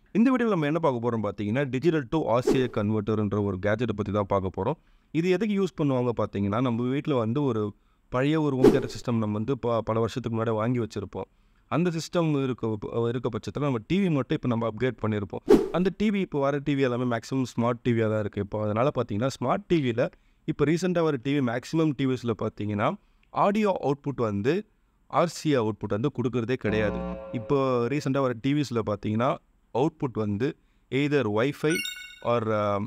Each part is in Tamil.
இந்த வீடியோவில் நம்ம என்ன பார்க்க போகிறோம் பார்த்தீங்கன்னா டிஜிட்டல் டு ஆசிய கன்வெர்ட்டர்ன்ற ஒரு கேஜெட்டை பற்றி தான் பார்க்க போகிறோம் இது எதுக்கு யூஸ் பண்ணுவாங்க பார்த்தீங்கன்னா நம்ம வீட்டில் வந்து ஒரு பழைய ஒரு ஹோம் தியேட்டர் சிஸ்டம் நம்ம வந்து ப பல வருஷத்துக்கு முன்னாடி வாங்கி வச்சுருப்போம் அந்த சிஸ்டம் இருக்க இருக்க பட்சத்தில் நம்ம டிவி மட்டும் இப்போ நம்ம அப்கிரேட் பண்ணியிருப்போம் அந்த டிவி இப்போ வர டிவி எல்லாமே மேக்ஸிமம் ஸ்மார்ட் டிவியாக தான் இருக்குது இப்போ அதனால் பார்த்தீங்கன்னா ஸ்மார்ட் டிவியில் இப்போ ரீசெண்டாக வர டிவி மேக்ஸிமம் டிவிஸில் பார்த்தீங்கன்னா ஆடியோ அவுட்புட் வந்து ஆர்சி அவுட்புட் வந்து கொடுக்குறதே கிடையாது இப்போ ரீசெண்டாக வர டிவிஸில் பார்த்தீங்கன்னா அவுட்புட் வந்து either WiFi or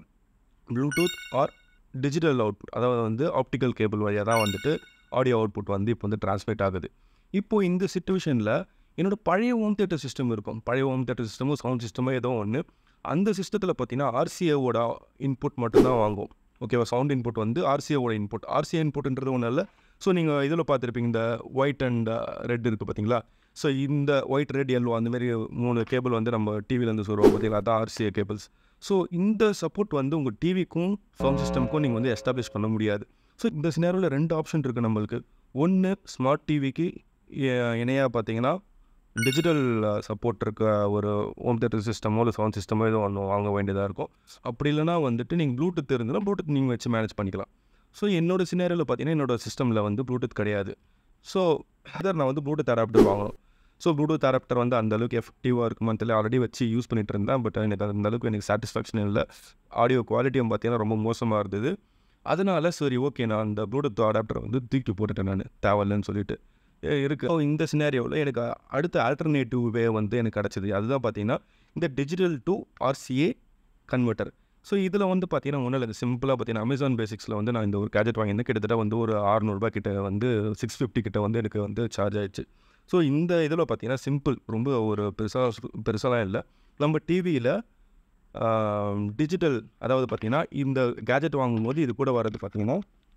Bluetooth or digital output அதாவது வந்து ஆப்டிக்கல் கேபிள் வழியாக தான் வந்துட்டு ஆடியோ அவுட்புட் வந்து இப்போ வந்து டிரான்ஸ்மிட் ஆகுது இப்போது இந்த சுச்சுவேஷனில் என்னோட பழைய ஹோம் தியேட்டர் சிஸ்டம் இருக்கும் பழைய ஹோம் தியேட்டர் சிஸ்டமும் சவுண்ட் சிஸ்டமோ ஏதோ ஒன்று அந்த சிஸ்டத்தில் பார்த்தீங்கன்னா ஆர்சிஏவோட இன்புட் மட்டும்தான் வாங்கும் ஓகேவா சவுண்ட் இன்புட் வந்து ஆர்சிஏவோட இன்புட் ஆர்சிஏ இன்புட்ன்றது ஒன்றும் இல்லை ஸோ நீங்கள் இதில் பார்த்துருப்பீங்க இந்த ஒயிட் அண்ட் ரெட் இருக்குது பார்த்தீங்களா ஸோ இந்த ஒயிட் ரெட் எல்லோ அந்த மாதிரி மூணு கேபிள் வந்து நம்ம டிவிலேருந்து சொல்லுவோம் பார்த்தீங்களா அதான் ஆர்சிஏ கேபிள்ஸ் ஸோ இந்த சப்போர்ட் வந்து உங்கள் டிவிக்கும் சவுண்ட் சிஸ்டம்க்கும் நீங்கள் வந்து எஸ்டாப்ளிஷ் பண்ண முடியாது ஸோ இந்த சினாரியில் ரெண்டு ஆப்ஷன் இருக்குது நம்மளுக்கு ஒன்று ஸ்மார்ட் டிவிக்கு இணையாக பார்த்தீங்கன்னா டிஜிட்டல் சப்போர்ட் இருக்க ஒரு ஹோம் தேட்டர் சிஸ்டமோ இல்லை சவுண்ட் சிஸ்டமோ ஏதோ ஒன்று வாங்க வேண்டியதாக இருக்கும் அப்படி இல்லைனா வந்துட்டு நீங்கள் ப்ளூடூத் இருந்ததுன்னா ப்ளூடூத் நீங்கள் வச்சு மேனேஜ் பண்ணிக்கலாம் ஸோ என்னோட சினாரியில் பார்த்தீங்கன்னா என்னோட சிஸ்டமில் வந்து ப்ளூடூத் கிடையாது ஸோ அதர் நான் வந்து ப்ளூடூத் அடாப்டர் வாங்கணும் ஸோ ப்ளூடூத் அடாப்டர் வந்து அந்த அளவுக்கு எஃபெக்டிவாக இருக்குமான்னு தெரியல ஆல்ரெடி வச்சு யூஸ் பண்ணிட்டு இருந்தேன் பட் எனக்கு அந்த அளவுக்கு எனக்கு சாட்டிஸ்ஃபேக்ஷன் இல்லை ஆடியோ குவாலிட்டியும் பார்த்தீங்கன்னா ரொம்ப மோசமாக இருந்தது அதனால சரி ஓகே நான் அந்த ப்ளூடூத் அடாப்டர் வந்து தூக்கி போட்டுட்டேன் நான் தேவையில்லைன்னு சொல்லிட்டு இருக்குது ஸோ இந்த சினாரியோவில் எனக்கு அடுத்த ஆல்டர்னேட்டிவ் வே வந்து எனக்கு கிடச்சிது அதுதான் பார்த்தீங்கன்னா இந்த digital to RCA converter so இதில் வந்து பார்த்தீங்கன்னா ஒன்றும் இல்லை சிம்பிளாக பார்த்தீங்கன்னா அமேசான் பேசிக்ஸில் வந்து நான் இந்த ஒரு கேஜெட் வாங்கியிருந்தேன் கிட்டத்தட்ட வந்து ஒரு ஆறுநூறுபா கிட்ட வந்து சிக்ஸ் ஃபிஃப்டி கிட்ட வந்து எனக்கு வந்து சார்ஜ் ஆயிடுச்சு ஸோ இந்த இதில் பார்த்தீங்கன்னா சிம்பிள் ரொம்ப ஒரு பெருசாக பெருசாலாம் இல்லை நம்ம டிவியில் டிஜிட்டல் அதாவது பார்த்தீங்கன்னா இந்த கேஜெட் வாங்கும்போது இது கூட வர்றது பார்த்தீங்கன்னா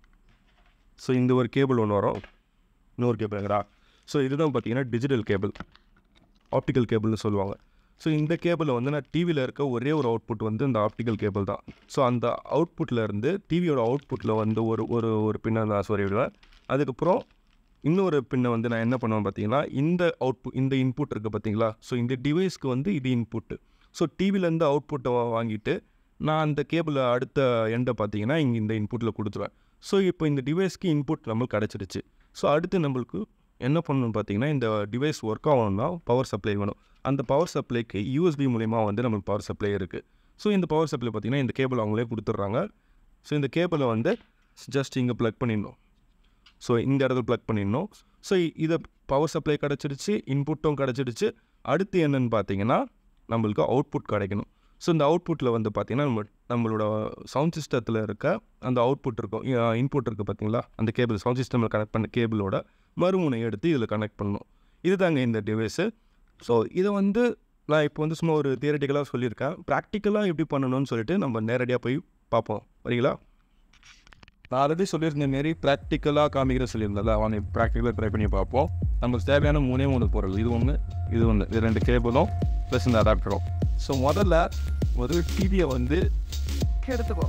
ஸோ இந்த ஒரு கேபிள் ஒன்று வரும் இன்னொரு கேபிள்ங்கிறா ஸோ இதுதான் பார்த்தீங்கன்னா டிஜிட்டல் கேபிள் ஆப்டிக்கல் கேபிள்னு சொல்லுவாங்க ஸோ இந்த கேபிளில் வந்து நான் டிவியில் இருக்க ஒரே ஒரு அவுட்புட் வந்து இந்த ஆப்டிக்கல் கேபிள் தான் ஸோ அந்த அவுட்புட்டில் இருந்து டிவியோட அவுட்புட்டில் வந்து ஒரு ஒரு ஒரு பின்னை நான் சொல்லிவிடுவேன் அதுக்கப்புறம் இன்னொரு பின்னை வந்து நான் என்ன பண்ணுவேன் பார்த்தீங்கன்னா இந்த அவுட்புட் இந்த இன்புட் இருக்குது பார்த்தீங்களா ஸோ இந்த டிவைஸ்க்கு வந்து இது இன்புட்டு ஸோ டிவிலேருந்து அவுட்புட்டை வாங்கிட்டு நான் அந்த கேபிளை அடுத்த எண்டை பார்த்தீங்கன்னா இங்கே இந்த இன்புட்டில் கொடுத்துருவேன் ஸோ இப்போ இந்த டிவைஸ்க்கு இன்புட் நம்மளுக்கு கிடச்சிருச்சு ஸோ அடுத்து நம்மளுக்கு என்ன பண்ணணும் பார்த்தீங்கன்னா இந்த டிவைஸ் ஒர்க் ஆகணும்னா பவர் சப்ளை வேணும் அந்த பவர் சப்ளைக்கு யூஎஸ்பி மூலிமா வந்து நம்மளுக்கு பவர் சப்ளை இருக்குது ஸோ இந்த பவர் சப்ளை பார்த்திங்கன்னா இந்த கேபிள் அவங்களே கொடுத்துட்றாங்க ஸோ இந்த கேபிளை வந்து ஜஸ்ட் இங்கே ப்ளக் பண்ணிடணும் ஸோ இந்த இடத்துல ப்ளக் பண்ணிடணும் ஸோ இதை பவர் சப்ளை கிடச்சிடுச்சு இன்புட்டும் கிடச்சிடுச்சு அடுத்து என்னென்னு பார்த்தீங்கன்னா நம்மளுக்கு அவுட்புட் கிடைக்கணும் ஸோ இந்த அவுட்புட்டில் வந்து பார்த்திங்கன்னா நம்ம நம்மளோட சவுண்ட் சிஸ்டத்தில் இருக்க அந்த அவுட்புட் இருக்கும் இன்புட் இருக்குது பார்த்தீங்களா அந்த கேபிள் சவுண்ட் சிஸ்டமில் கனெக்ட் பண்ண கேபிளோட மறுமுனை எடுத்து இதில் கனெக்ட் பண்ணணும் இது தாங்க இந்த டிவைஸு ஸோ இதை வந்து நான் இப்போ வந்து சும்மா ஒரு தியரட்டிக்கலாக சொல்லியிருக்கேன் ப்ராக்டிக்கலாக எப்படி பண்ணணும்னு சொல்லிட்டு நம்ம நேரடியாக போய் பார்ப்போம் வரீங்களா நான் ஆல்ரெடி சொல்லியிருந்த மாரி ப்ராக்டிக்கலாக காமிக்கிற சொல்லியிருந்தேன் அவனை ப்ராக்டிக்கலாக ட்ரை பண்ணி பார்ப்போம் நமக்கு தேவையான மூணே மூணு பொருள் இது ஒன்று இது ஒன்று இது ரெண்டு கேபிளும் ப்ளஸ் இந்த அடாப்டரும் ஸோ முதல்ல ஒரு டிவியை வந்து எடுத்துக்கோ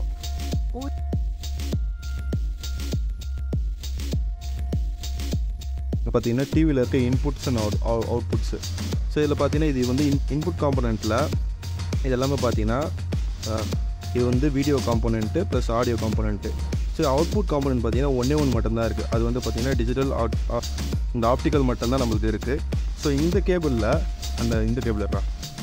பார்த்தீங்கன்னா டிவியில் இருக்க inputs and out outputs so இதில் பார்த்தீங்கன்னா இது வந்து இன் இன்புட் காம்பனண்ட்டில் இது எல்லாமே பார்த்தீங்கன்னா இது வந்து video component plus audio component so output component பார்த்தீங்கன்னா ஒன்றே ஒன்று மட்டும்தான் இருக்குது அது வந்து பார்த்தீங்கன்னா டிஜிட்டல் அவுட் இந்த ஆப்டிக்கல் மட்டும்தான் நம்மளுக்கு இருக்குது ஸோ இந்த கேபிளில் அந்த இந்த கேபிள் இருக்கா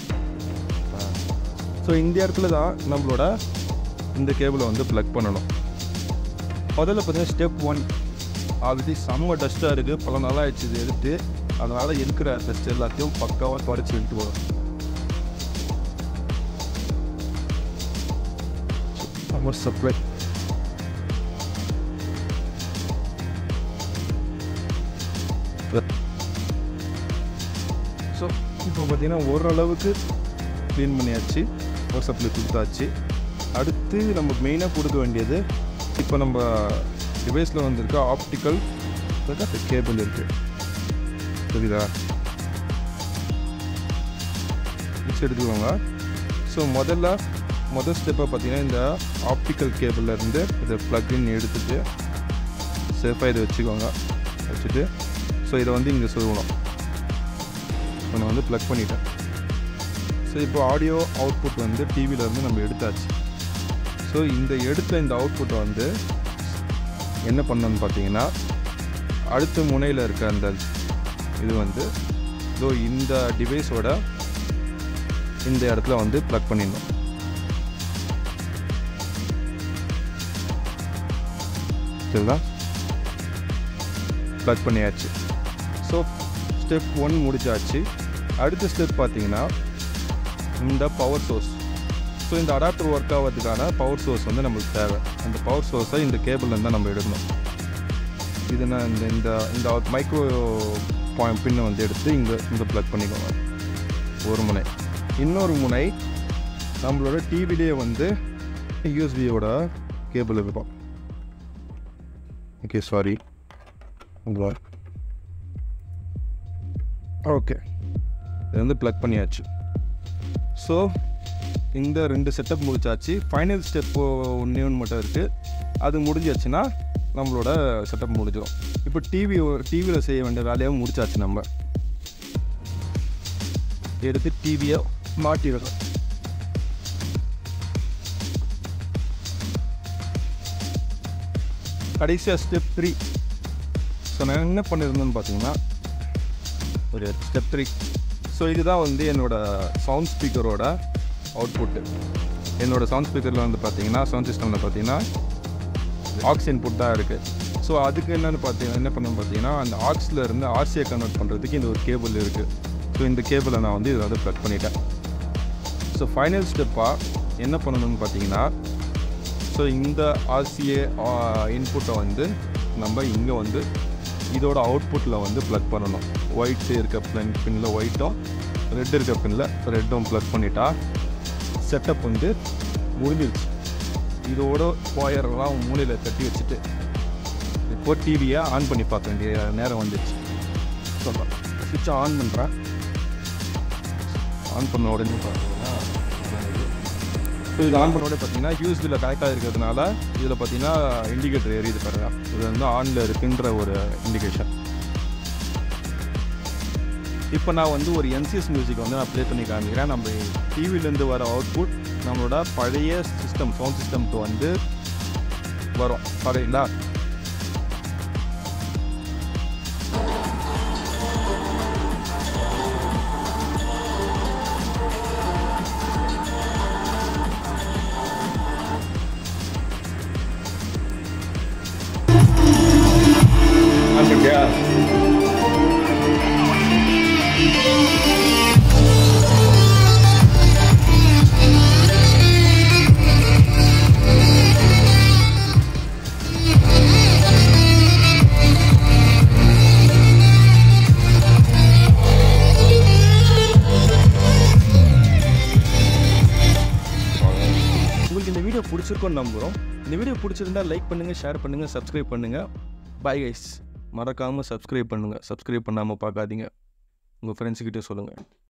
ஸோ இந்த இடத்துல தான் நம்மளோட இந்த கேபிளை வந்து ப்ளக் பண்ணணும் முதல்ல பார்த்தீங்கன்னா ஸ்டெப் ஒன் ஆல்ரெடி செம்ம டஸ்ட்டாக இருக்குது பல நாளாக ஆயிடுச்சு இது எடுத்து அதனால் இருக்கிற டஸ்ட் எல்லாத்தையும் பக்காவாக தொடச்சி விட்டு வரும் பவர் சப்ளை ஸோ இப்போ பார்த்தீங்கன்னா ஓரளவுக்கு க்ளீன் பண்ணியாச்சு பவர் சப்ளை கொடுத்தாச்சு அடுத்து நம்ம மெயினாக கொடுக்க வேண்டியது இப்போ நம்ம டிவைஸில் வந்திருக்க ஆப்டிக்கல் கேபிள் இருக்குது புரியுதா மிக்ஸ் எடுத்துக்கோங்க ஸோ முதல்ல முதல் ஸ்டெப்பாக பார்த்தீங்கன்னா இந்த ஆப்டிக்கல் கேபிள்லேருந்து இதை ப்ளக்இன் எடுத்துட்டு சேஃபாக இதை வச்சுக்கோங்க வச்சுட்டு ஸோ இதை வந்து இங்கே சொல்லணும் இப்போ நான் வந்து ப்ளக் பண்ணிட்டேன் ஸோ ஸோ இப்போ ஆடியோ அவுட்புட் வந்து டிவியிலேருந்து நம்ம எடுத்தாச்சு ஸோ இந்த எடுத்த இந்த அவுட்புட்டை வந்து என்ன பண்ணணும்னு பார்த்தீங்கன்னா அடுத்த முனையில் இருக்க அந்த இது வந்து இதோ இந்த டிவைஸோட இந்த இடத்துல வந்து ப்ளக் பண்ணிடணும் சரிங்களா ப்ளக் பண்ணியாச்சு ஸோ ஸ்டெப் ஒன் முடிச்சாச்சு அடுத்த ஸ்டெப் பார்த்தீங்கன்னா இந்த பவர் சோர்ஸ் ஸோ இந்த அடாப்டர் ஒர்க் ஆகிறதுக்கான பவர் சோர்ஸ் வந்து நம்மளுக்கு தேவை அந்த பவர் சோர்ஸை இந்த கேபிள்லேருந்து தான் நம்ம எடுக்கணும் இது நான் இந்த இந்த இந்த மைக்ரோ பாயிண்ட் பின்னை வந்து எடுத்து இங்கே இங்கே ப்ளக் பண்ணிக்கோங்க ஒரு முனை இன்னொரு முனை நம்மளோட டிவிலேயே வந்து யூஎஸ்பியோட கேபிள் இருக்கும் ஓகே சாரி ஓகே இது வந்து ப்ளக் பண்ணியாச்சு ஸோ இந்த ரெண்டு செட்டப் முடிச்சாச்சு ஃபைனல் ஸ்டெப் ஒன்றே ஒன்று மட்டும் இருக்குது அது முடிஞ்சாச்சுன்னா நம்மளோட செட்டப் முடிஞ்சிடும் இப்போ டிவி டிவியில் செய்ய வேண்டிய வேலையாக முடிச்சாச்சு நம்ம எடுத்து டிவியை மாட்டிடலாம் கடைசியாக ஸ்டெப் த்ரீ ஸோ நான் என்ன பண்ணியிருந்தேன்னு பார்த்தீங்கன்னா ஒரு ஸ்டெப் த்ரீ ஸோ இதுதான் வந்து என்னோடய சவுண்ட் ஸ்பீக்கரோட அவுட்புட்டு என்னோடய சவுண்ட் ஸ்பீக்கரில் வந்து பார்த்தீங்கன்னா சவுண்ட் சிஸ்டமில் பார்த்தீங்கன்னா ஆக்ஸ் இன்புட் தான் இருக்குது ஸோ அதுக்கு என்னென்னு பார்த்தீங்கன்னா என்ன பண்ணணும் பார்த்தீங்கன்னா அந்த ஆக்ஸில் இருந்து ஆர்சியை கன்வெர்ட் பண்ணுறதுக்கு இந்த ஒரு கேபிள் இருக்குது ஸோ இந்த கேபிளை நான் வந்து இதில் வந்து ப்ளக் பண்ணிட்டேன் ஸோ ஃபைனல் ஸ்டெப்பாக என்ன பண்ணணும்னு பார்த்தீங்கன்னா ஸோ இந்த ஆர்சிஏ இன்புட்டை வந்து நம்ம இங்கே வந்து இதோட அவுட்புட்டில் வந்து ப்ளக் பண்ணணும் ஒயிட் இருக்க பின் பின்னில் ஒயிட்டும் ரெட் இருக்க பின்னில் ரெட்டும் ப்ளக் பண்ணிட்டா செட்டப் வந்து முடிஞ்சிருச்சு இதோட ஒயரெல்லாம் மூலையில் கட்டி வச்சுட்டு இப்போ டிவியை ஆன் பண்ணி பார்க்க வேண்டிய நேரம் வந்துடுச்சு சொல்கிறேன் சுவிட்சை ஆன் பண்ணுறேன் ஆன் பண்ண உடனே பார்த்தீங்கன்னா ஸோ இது ஆன் பண்ண உடனே பார்த்தீங்கன்னா யூஎஸ்பியில் கனெக்ட் ஆகிருக்கிறதுனால இதில் பார்த்தீங்கன்னா இண்டிகேட்டர் எரியுது பாருங்க இது வந்து ஆனில் இருக்குன்ற ஒரு இண்டிகேஷன் இப்போ நான் வந்து ஒரு என்சிஎஸ் மியூசிக் வந்து நான் ப்ளே பண்ணி காமிக்கிறேன் நம்ம டிவிலேருந்து வர அவுட்புட் நம்மளோட பழைய சிஸ்டம் சவுண்ட் சிஸ்டம்க்கு வந்து வரும் சரிங்களா உங்களுக்கு இந்த வீடியோ பிடிச்சிருக்கோன்னு நம்புகிறோம் இந்த வீடியோ பிடிச்சிருந்தா லைக் பண்ணுங்கள் ஷேர் பண்ணுங்கள் சப்ஸ்கிரைப் பண்ணுங்கள் பை கைஸ் மறக்காமல் சப்ஸ்கிரைப் பண்ணுங்கள் சப்ஸ்கிரைப் பண்ணாமல் பார்க்காதீங்க உங்கள் ஃப்ரெண்ட்ஸுக்கிட்டே சொல்லுங்கள்